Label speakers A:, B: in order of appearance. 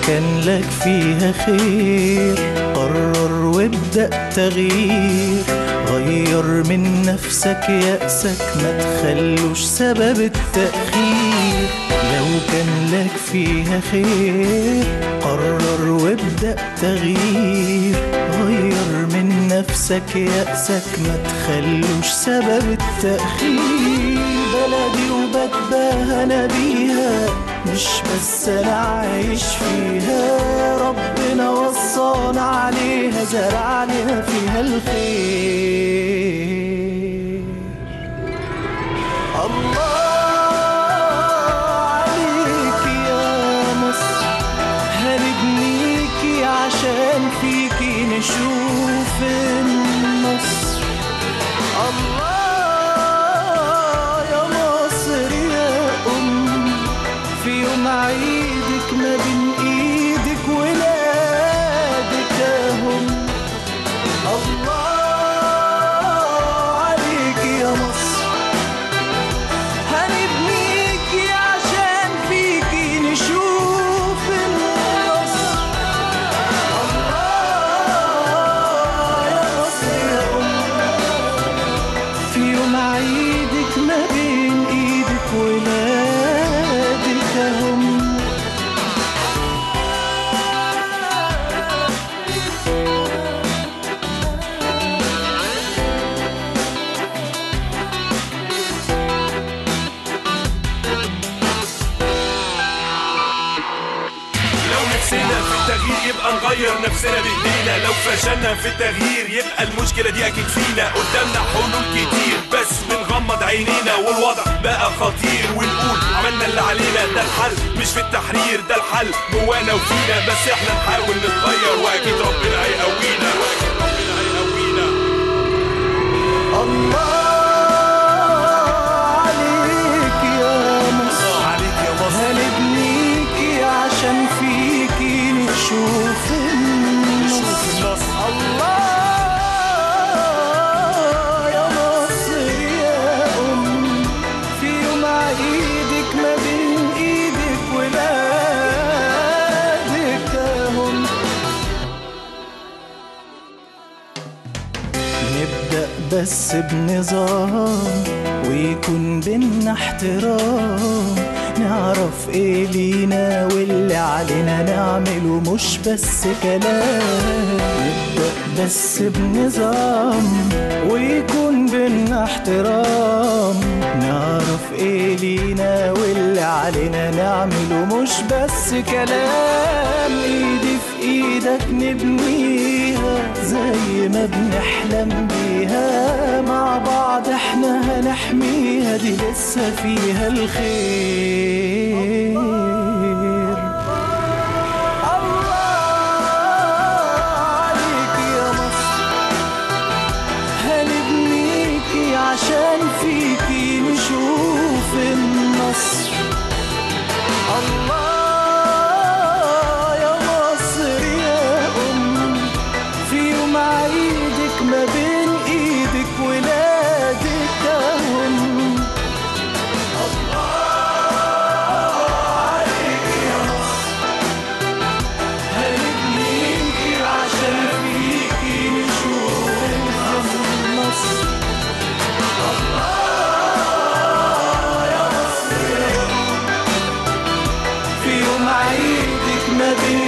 A: كان لك فيها خير قرر وابدأ تغيير غير من نفسك يأسك ما تخلوش سبب التأخير لو كان لك فيها خير قرر وابدأ تغيير غير من نفسك يأسك ما تخلوش سبب التأخير بلدي وبتباهى أنا بيها مش بس أنا عايش فيها ربنا وصانا عليها زرع لنا فيها الخير الله عليك يا مصر هنبنيكي عشان فيكي نشوف النصر الله يا مصر يا أم في يوم عيدك ما بين إيدك ولادك هم الله عليك يا مصر هنبنيكي عشان فيكي نشوف النصر الله يا مصر يا أم في يوم عيدك ما بين ايدك ولادك هم
B: لو نفسنا في التغيير يبقى نغير نفسنا بايدينا لو فشلنا في التغيير يبقى المشكله دي اكيد فينا قدامنا حلول كتير بس بنغمض عينينا والوضع بقى خطير ونقول عملنا اللي علينا ده الحل مش في التحرير ده الحل جوانا وفينا بس احنا نحاول نتغير واكيد ربنا هيقوينا واكيد ربنا هيقوينا
A: الله عليك يا مصر
B: عليك يا مصر
A: هنبنيكي عشان فيكي نشوف النصر
B: النصر
A: الله يا مصر يا أم في يوم عيدك ما بين إيدك ولادك هم نبدأ بس بنظام ويكون بينا احترام نعرف ايه لينا واللي علينا نعمله مش بس كلام نبدأ بس بنظام ويكون بينا احترام نعرف ايه لينا واللي علينا نعمله مش بس كلام ايدي في ايدك نبنيها زي ما بنحلم بيها مع بعض احنا هنحميها دي لسه فيها الخير الله عليك يا مصر هنبنيكي عشان فيكي نشوف النصر الله يا مصر يا أم في يوم عيدك ما بين إيدك ولادك هم هنبنيكي عشان فيكي نشوف النصر في يوم عيدك ما بين